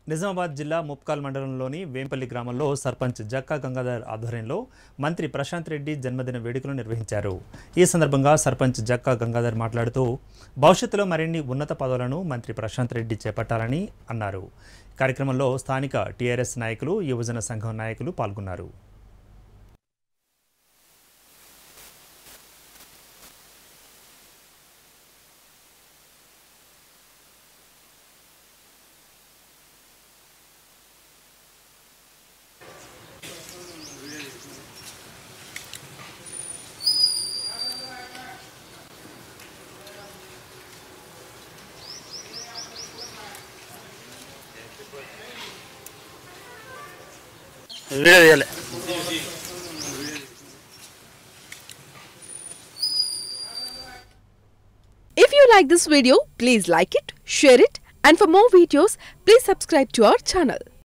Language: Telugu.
నిజామాబాద్ జిల్లా ముప్కాల్ మండలంలోని వేంపల్లి గ్రామంలో సర్పంచ్ జక్కా గంగాధర్ ఆధ్వర్యంలో మంత్రి ప్రశాంత్ రెడ్డి జన్మదిన వేడుకలు నిర్వహించారు ఈ సందర్భంగా సర్పంచ్ జక్కా గంగాధర్ మాట్లాడుతూ భవిష్యత్తులో మరిన్ని ఉన్నత పదవులను మంత్రి ప్రశాంత్ రెడ్డి చేపట్టాలని అన్నారు కార్యక్రమంలో స్థానిక టీఆర్ఎస్ నాయకులు యువజన సంఘం నాయకులు పాల్గొన్నారు వీడియో తీయాలి If you like this video, please like it, share it, and for more videos, please subscribe to our channel.